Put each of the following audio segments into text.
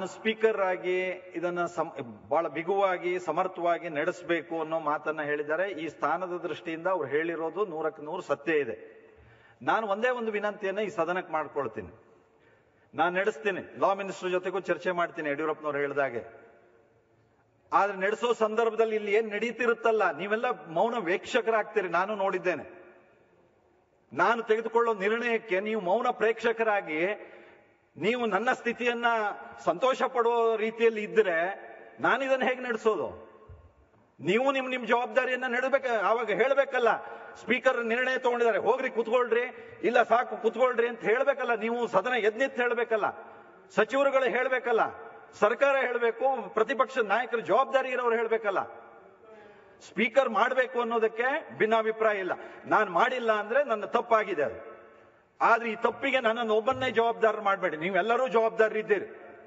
ನಾನು ಸ್ಪೀಕರ್ ಆಗಿ ಇದನ್ನ ಸಮ್- ಬಹಳ ಬಿಗುವಾಗಿ ಸಮರ್ಥವಾಗಿ ನಡೆಸಬೇಕು ಅನ್ನೋ ಮಾತನ್ನ ಹೇಳಿದ್ದಾರೆ ಈ ಸ್ಥಾನದ ದೃಷ್ಟಿಯಿಂದ ಅವ್ರು ಹೇಳಿರೋದು ನೂರಕ್ಕೆ ನೂರು ಸತ್ಯ ಇದೆ ನಾನು ಒಂದೇ ಒಂದು ವಿನಂತಿಯನ್ನ ಈ ಸದನಕ್ಕೆ ಮಾಡ್ಕೊಳ್ತೀನಿ ನಾನು ನಡೆಸ್ತೀನಿ ಲಾ ಮಿನಿಸ್ಟರ್ ಜೊತೆಗೂ ಚರ್ಚೆ ಮಾಡ್ತೀನಿ ಯಡಿಯೂರಪ್ಪನವ್ರು ಹೇಳಿದಾಗೆ ಆದ್ರೆ ನಡೆಸೋ ಸಂದರ್ಭದಲ್ಲಿ ಇಲ್ಲಿ ಏನ್ ನಡೀತಿರುತ್ತಲ್ಲ ನೀವೆಲ್ಲ ಮೌನ ವೀಕ್ಷಕರಾಗ್ತೀರಿ ನಾನು ನೋಡಿದ್ದೇನೆ ನಾನು ತೆಗೆದುಕೊಳ್ಳೋ ನಿರ್ಣಯಕ್ಕೆ ನೀವು ಮೌನ ಪ್ರೇಕ್ಷಕರಾಗಿ ನೀವು ನನ್ನ ಸ್ಥಿತಿಯನ್ನ ಸಂತೋಷ ಪಡುವ ರೀತಿಯಲ್ಲಿ ಇದ್ರೆ ನಾನು ಇದನ್ನ ಹೇಗೆ ನಡೆಸೋದು ನೀವು ನಿಮ್ ನಿಮ್ ಜವಾಬ್ದಾರಿಯನ್ನ ನಡೆಬೇಕ ಆವಾಗ ಹೇಳ್ಬೇಕಲ್ಲ ಸ್ಪೀಕರ್ ನಿರ್ಣಯ ತಗೊಂಡಿದ್ದಾರೆ ಹೋಗ್ರಿ ಕುತ್ಕೊಳ್ರಿ ಇಲ್ಲ ಸಾಕು ಕುತ್ಕೊಳ್ರಿ ಅಂತ ಹೇಳ್ಬೇಕಲ್ಲ ನೀವು ಸದನ ಎದ್ನಿತ್ ಹೇಳ್ಬೇಕಲ್ಲ ಸಚಿವರುಗಳು ಹೇಳ್ಬೇಕಲ್ಲ ಸರ್ಕಾರ ಹೇಳ್ಬೇಕು ಪ್ರತಿಪಕ್ಷ ನಾಯಕರ ಜವಾಬ್ದಾರಿ ಇರೋರು ಹೇಳ್ಬೇಕಲ್ಲ ಸ್ಪೀಕರ್ ಮಾಡಬೇಕು ಅನ್ನೋದಕ್ಕೆ ಭಿನ್ನಾಭಿಪ್ರಾಯ ಇಲ್ಲ ನಾನು ಮಾಡಿಲ್ಲ ಅಂದ್ರೆ ನನ್ನ ತಪ್ಪಾಗಿದೆ ಅದು ಆದ್ರೆ ಈ ತಪ್ಪಿಗೆ ನನ್ನನ್ನು ಒಬ್ಬನ್ನೇ ಜವಾಬ್ದಾರ ಮಾಡಬೇಡಿ ನೀವೆಲ್ಲರೂ ಜವಾಬ್ದಾರರಿದ್ದೀರಿ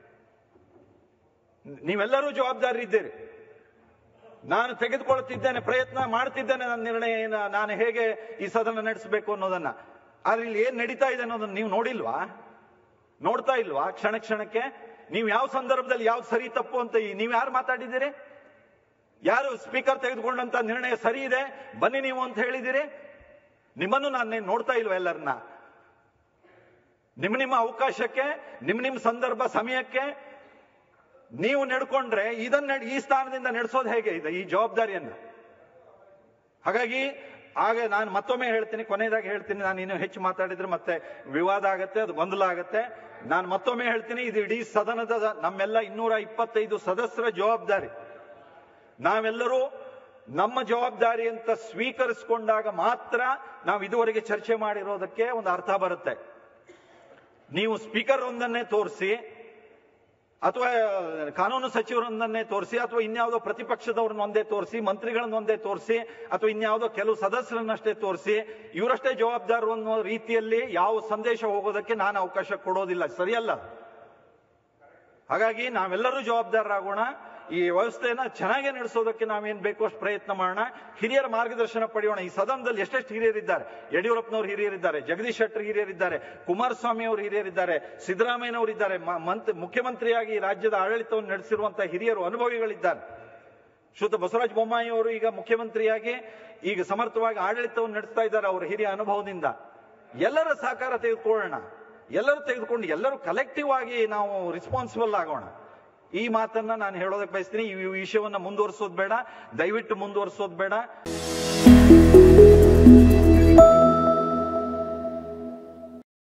ನೀವೆಲ್ಲರೂ ಜವಾಬ್ದಾರರಿದ್ದೀರಿ ನಾನು ತೆಗೆದುಕೊಳ್ತಿದ್ದೇನೆ ಪ್ರಯತ್ನ ಮಾಡ್ತಿದ್ದೇನೆ ನನ್ನ ನಿರ್ಣಯ ಏನ ನಾನು ಹೇಗೆ ಈ ಸದನ ನಡೆಸಬೇಕು ಅನ್ನೋದನ್ನ ಆದ್ರೆ ಇಲ್ಲಿ ಏನ್ ನಡೀತಾ ಇದೆ ಅನ್ನೋದನ್ನ ನೀವು ನೋಡಿಲ್ವಾ ನೋಡ್ತಾ ಇಲ್ವಾ ಕ್ಷಣ ಕ್ಷಣಕ್ಕೆ ನೀವು ಯಾವ ಸಂದರ್ಭದಲ್ಲಿ ಯಾವ್ದು ಸರಿ ತಪ್ಪು ಅಂತ ಈ- ನೀವು ಯಾರು ಮಾತಾಡಿದ್ದೀರಿ ಯಾರು ಸ್ಪೀಕರ್ ತೆಗೆದುಕೊಂಡಂತ ನಿರ್ಣಯ ಸರಿ ಇದೆ ಬನ್ನಿ ನೀವು ಅಂತ ಹೇಳಿದಿರಿ ನಿಮ್ಮನ್ನು ನಾನು ನೋಡ್ತಾ ಇಲ್ವಾ ಎಲ್ಲರನ್ನ ನಿಮ್ಮ ನಿಮ್ಮ ಅವಕಾಶಕ್ಕೆ ನಿಮ್ಮ ನಿಮ್ಮ ಸಂದರ್ಭ ಸಮಯಕ್ಕೆ ನೀವು ನಡ್ಕೊಂಡ್ರೆ ಇದನ್ನ ನಡ್- ಈ ಸ್ಥಾನದಿಂದ ನಡೆಸೋದು ಹೇಗೆ ಇದೆ ಈ ಜವಾಬ್ದಾರಿಯನ್ನ ಹಾಗಾಗಿ ಆಗ ನಾನು ಮತ್ತೊಮ್ಮೆ ಹೇಳ್ತೀನಿ ಕೊನೆಯದಾಗಿ ಹೇಳ್ತೀನಿ ನಾನು ಇನ್ನು ಹೆಚ್ಚು ಮಾತಾಡಿದ್ರೆ ಮತ್ತೆ ವಿವಾದ ಆಗತ್ತೆ ಅದು ಗೊಂದಲ ಆಗತ್ತೆ ನಾನು ಮತ್ತೊಮ್ಮೆ ಹೇಳ್ತೀನಿ ಇದು ಇಡೀ ಸದನದ ನಮ್ಮೆಲ್ಲ ಇನ್ನೂರ ಇಪ್ಪತ್ತೈದು ಸದಸ್ಯರ ಜವಾಬ್ದಾರಿ ನಾವೆಲ್ಲರೂ ನಮ್ಮ ಜವಾಬ್ದಾರಿ ಅಂತ ಸ್ವೀಕರಿಸಿಕೊಂಡಾಗ ಮಾತ್ರ ನಾವು ಇದುವರೆಗೆ ಚರ್ಚೆ ಮಾಡಿರೋದಕ್ಕೆ ಒಂದು ಅರ್ಥ ಬರುತ್ತೆ ನೀವು ಸ್ಪೀಕರ್ ಒಂದನ್ನೇ ತೋರಿಸಿ ಅಥವಾ ಕಾನೂನು ಸಚಿವರೊಂದನ್ನೇ ತೋರಿಸಿ ಅಥವಾ ಇನ್ಯಾವುದೋ ಪ್ರತಿಪಕ್ಷದವ್ರನ್ನ ಒಂದೇ ತೋರಿಸಿ ಮಂತ್ರಿಗಳನ್ನ ಒಂದೇ ತೋರಿಸಿ ಅಥವಾ ಇನ್ಯಾವುದೋ ಕೆಲವು ಸದಸ್ಯರನ್ನಷ್ಟೇ ತೋರಿಸಿ ಇವರಷ್ಟೇ ಜವಾಬ್ದಾರರು ಅನ್ನೋ ರೀತಿಯಲ್ಲಿ ಯಾವ ಸಂದೇಶ ಹೋಗೋದಕ್ಕೆ ನಾನು ಅವಕಾಶ ಕೊಡೋದಿಲ್ಲ ಸರಿಯಲ್ಲ ಹಾಗಾಗಿ ನಾವೆಲ್ಲರೂ ಜವಾಬ್ದಾರರಾಗೋಣ ಈ ವ್ಯವಸ್ಥೆಯನ್ನ ಚೆನ್ನಾಗಿ ನಡೆಸೋದಕ್ಕೆ ನಾವೇನ್ ಬೇಕು ಅಷ್ಟು ಪ್ರಯತ್ನ ಮಾಡೋಣ ಹಿರಿಯರ ಮಾರ್ಗದರ್ಶನ ಪಡೆಯೋಣ ಈ ಸದನದಲ್ಲಿ ಎಷ್ಟೆಷ್ಟು ಹಿರಿಯರಿದ್ದಾರೆ ಯಡಿಯೂರಪ್ಪನವರು ಹಿರಿಯರಿದ್ದಾರೆ ಜಗದೀಶ್ ಶೆಟ್ಟರ್ ಹಿರಿಯರಿದ್ದಾರೆ ಕುಮಾರಸ್ವಾಮಿ ಅವರು ಹಿರಿಯರಿದ್ದಾರೆ ಸಿದ್ದರಾಮಯ್ಯನವರು ಇದ್ದಾರೆ ಮ- ಮಂತ್- ಮುಖ್ಯಮಂತ್ರಿಯಾಗಿ ಈ ರಾಜ್ಯದ ಆಡಳಿತವನ್ನು ನಡೆಸಿರುವಂತಹ ಹಿರಿಯರು ಅನುಭವಿಗಳಿದ್ದಾರೆ ಶ್ರುತ ಬಸವರಾಜ ಬೊಮ್ಮಾಯಿ ಅವರು ಈಗ ಮುಖ್ಯಮಂತ್ರಿಯಾಗಿ ಈಗ ಸಮರ್ಥವಾಗಿ ಆಡಳಿತವನ್ನು ನಡೆಸ್ತಾ ಇದ್ದಾರೆ ಅವರ ಹಿರಿಯ ಅನುಭವದಿಂದ ಎಲ್ಲರ ಸಹಕಾರ ತೆಗೆದುಕೊಳ್ಳೋಣ ಎಲ್ಲರೂ ತೆಗೆದುಕೊಂಡು ಎಲ್ಲರೂ ಕಲೆಕ್ಟಿವ್ ಆಗಿ ನಾವು ರಿಸ್ಪಾನ್ಸಿಬಲ್ ಆಗೋಣ ಈ ಮಾತನ್ನ ನಾನು ಹೇಳೋದಕ್ಕೆ ಬಯಸ್ತೀನಿ ಈ ವಿಷಯವನ್ನ ಮುಂದುವರಿಸೋದು ಬೇಡ ದಯವಿಟ್ಟು ಮುಂದುವರಿಸೋದು ಬೇಡ